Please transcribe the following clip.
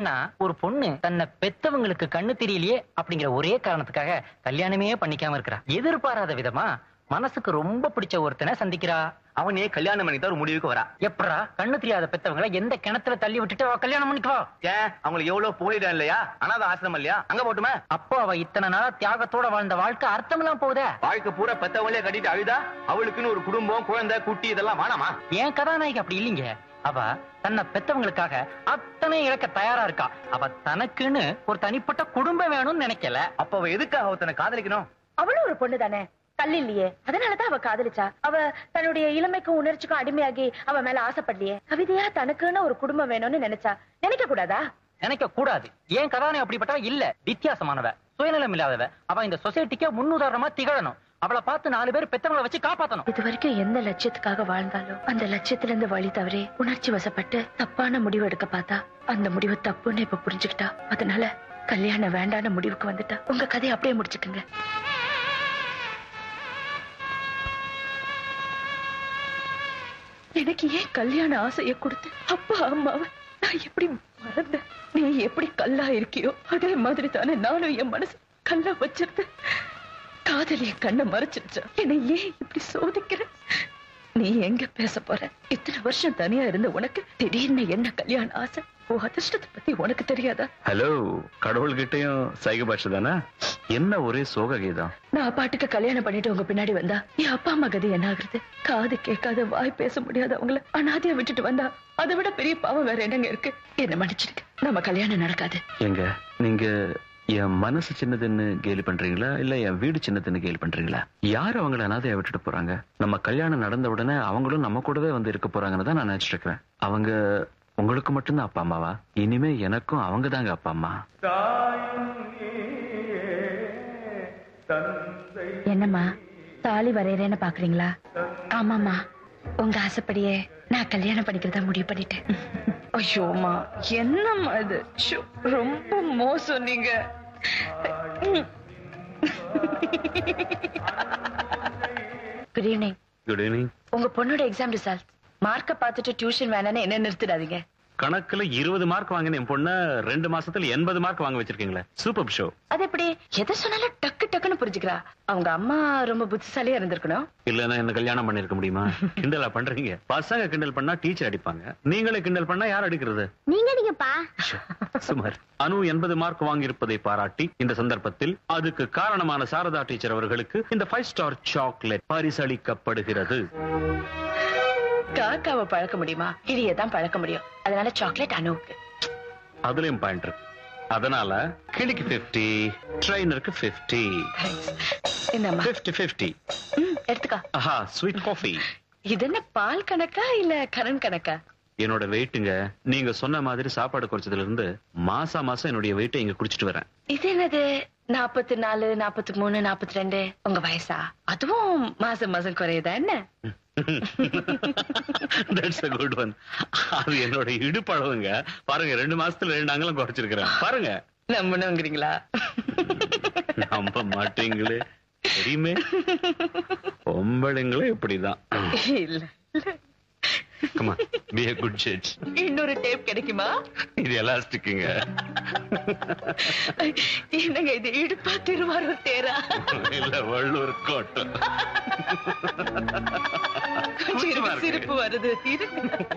ஏன்னா ஒரு பொண்ணு தன்னை பெத்தவங்களுக்கு கண்ணு தெரியலையே அப்படிங்கிற ஒரே காரணத்துக்காக கல்யாணமே பண்ணிக்காம இருக்கிறா எதிர்பாராத விதமா மனசுக்கு ரொம்ப பிடிச்ச ஒருத்தனை சந்திக்கிறா அவனே கல்யாணம் பண்ணி தான் ஒரு முடிவுக்கு வரா எப்படா கண்ணு தெரியாத பெத்தவங்களை எந்த கிணத்துல தள்ளி விட்டுட்டு அவ கல்யாணம் பண்ணிக்குவா ஏன் அவங்களுக்கு எவ்வளவு போயிடும் இல்லையா அனாத ஆசிரமம் இல்லையா அங்க போட்டுமே அப்போ அவ இத்தனை நாளா தியாகத்தோட வாழ்ந்த வாழ்க்கை அர்த்தமெல்லாம் போகுதே வாழ்க்கை பூரா பெத்தவங்களே கட்டிட்டு அழுதா அவளுக்குன்னு ஒரு குடும்பம் குழந்தை குட்டி இதெல்லாம் வேணாமா ஏன் கதாநாயகி அப்படி இல்லைங்க அவ தன்னை பெத்தவங்களுக்காக அத்தனை இழக்க தயாரா இருக்கா அவ தனக்குன்னு ஒரு தனிப்பட்ட குடும்பம் வேணும்னு நினைக்கல அப்ப அவ எதுக்காக ஒருத்தனை காதலிக்கணும் அவளும் ஒரு பொண்ணு தானே கல் இல்லையே அதனாலதான் அவ காதலிச்சா அவ தன்னுடைய இளமைக்கும் உணர்ச்சிக்கும் அடிமையாகி அவ மேல ஆசைப்படலையே கவிதையா தனக்குன்னு ஒரு குடும்பம் வேணும்னு நினைச்சா நினைக்க கூடாதா நினைக்க கூடாது ஏன் கதாநாயகி அப்படிப்பட்டவ இல்ல வித்தியாசமானவ சுயநலம் இல்லாதவ அவ இந்த சொசைட்டிக்கே முன்னுதாரணமா திகழணும் அவளை பார்த்து நாலு பேர் பெத்தவங்களை வச்சு காப்பாத்தணும் இது வரைக்கும் எந்த லட்சியத்துக்காக வாழ்ந்தாலும் அந்த லட்சியத்துல இருந்து வழி தவறி உணர்ச்சி வசப்பட்டு தப்பான முடிவு எடுக்க பார்த்தா அந்த முடிவு தப்புன்னு இப்ப புரிஞ்சுக்கிட்டா அதனால கல்யாணம் வேண்டான முடிவுக்கு வந்துட்டா உங்க கதையை அப்படியே முடிச்சுக்குங்க எனக்கு ஏன் கல்யாண ஆசைய கொடுத்து அப்பா அம்மாவை நான் எப்படி மறந்தேன் நீ எப்படி கல்லா இருக்கியோ அதே மாதிரி தானே நானும் என் மனசு கல்லா வச்சிருந்தேன் காதல் என் கண்ணை மறைச்சிருச்சா என்னை ஏன் இப்படி சோதிக்கிற நீ எங்க பேச போற இத்தனை வருஷம் தனியா இருந்த உனக்கு திடீர்னு என்ன கல்யாண ஆசை உன் அதிர்ஷ்டத்தை பத்தி உனக்கு தெரியாதா ஹலோ கடவுள்கிட்டயும் சைக பாஷை தானே என்ன ஒரே சோக கீதம் நான் பாட்டுக்கு கல்யாணம் பண்ணிட்டு உங்க பின்னாடி வந்தா என் அப்பா அம்மா கதை என்ன ஆகுறது காது கேட்காத வாய் பேச முடியாத அவங்கள அனாதையா விட்டுட்டு வந்தா அதை விட பெரிய பாவம் வேற என்னங்க இருக்கு என்ன மன்னிச்சிருக்க நம்ம கல்யாணம் நடக்காது எங்க நீங்க என் மனசு சின்னதுன்னு கேலி பண்றீங்களா இல்ல என் வீடு சின்னதுன்னு கேலி பண்றீங்களா யார் அவங்கள அனாதையா விட்டுட்டு போறாங்க நம்ம கல்யாணம் நடந்த உடனே அவங்களும் நம்ம கூடவே வந்து இருக்க போறாங்கன்னு தான் நான் நினைச்சிட்டு இருக்கிறேன் அவங்க உங்களுக்கு மட்டும்தான் அப்பா அம்மாவா இனிமே எனக்கும் அவங்க தாங்க அப்பா அம்மா என்னம்மா தாலி வரையறேன்னு பாக்குறீங்களா ஆமாமா உங்க ஆசைப்படியே நான் கல்யாணம் பண்ணிக்கிறதா முடிவு பண்ணிட்டேன் ஐயோமா என்னம்மா இது ஷோ, ரொம்ப மோசம் நீங்க குட் ஈவினிங் குட் ஈவினிங் உங்க பொண்ணோட எக்ஸாம் ரிசல்ட் மார்க்க பார்த்துட்டு டியூஷன் வேணான்னு என்ன நிறுத்திடாதீங்க கணக்குல இருபது மார்க் வாங்கின என் பொண்ண ரெண்டு மாசத்துல எண்பது மார்க் வாங்க வச்சிருக்கீங்களே சூப்பர் ஷோ அது எப்படி எதை சொன்னாலும் டக்கு டக்குன்னு புரிஞ்சுக்கிறா அவங்க அம்மா ரொம்ப புத்திசாலியா இருந்திருக்கணும் இல்லன்னா என்ன கல்யாணம் பண்ணிருக்க முடியுமா கிண்டலா பண்றீங்க பசங்க கிண்டல் பண்ணா டீச்சர் அடிப்பாங்க நீங்களே கிண்டல் பண்ணா யார் அடிக்கிறது நீங்க நீங்கப்பா சுமார் அனு எண்பது மார்க் வாங்கியிருப்பதை பாராட்டி இந்த சந்தர்ப்பத்தில் அதுக்கு காரணமான சாரதா டீச்சர் அவர்களுக்கு இந்த ஃபைவ் ஸ்டார் சாக்லேட் பரிசளிக்கப்படுகிறது காக்காவை பழக்க முடியுமா கிளியை தான் பழக்க முடியும் அதனால சாக்லேட் அனுவுக்கு அதுலயும் பாயிண்ட் இருக்கு அதனால கிளிக்கு 50 ட்ரெயினருக்கு 50 என்னம்மா 50 50 ம், எடுத்துக்கோ ஆஹா ஸ்வீட் காஃபி இது என்ன பால் கணக்கா இல்ல கரண் கணக்கா என்னோட வெயிட்டுங்க நீங்க சொன்ன மாதிரி சாப்பாடு குறைச்சதுல இருந்து மாசா மாசம் என்னுடைய வெயிட்டை இங்க குடிச்சிட்டு வரேன் இது என்னது நாற்பத்தி நாலு நாற்பத்தி மூணு நாற்பத்தி ரெண்டு உங்க வயசா அதுவும் மாசம் மாசம் குறையுதா என்ன தட்ஸ் a குட் ஒன் அது என்னோட இடுப்பளவுங்க பாருங்க ரெண்டு மாசத்துல ரெண்டு அங்கலம் குறைச்சிருக்கிறேன் பாருங்க நம்பணுங்கிறீங்களா நம்ப மாட்டீங்களே தெரியுமே பொம்பளைங்களே இப்படிதான் இல்ல comma be a good judge இன்னொரு டேப் கிடைக்குமா இது எலாஸ்டிக்குங்க என்னங்க இது இடுப்பா திருவாரூர் தேரா இல்ல வள்ளூர் கோட்டை கொஞ்சம் இருக்கு, சிரிப்பு வருது இருங்க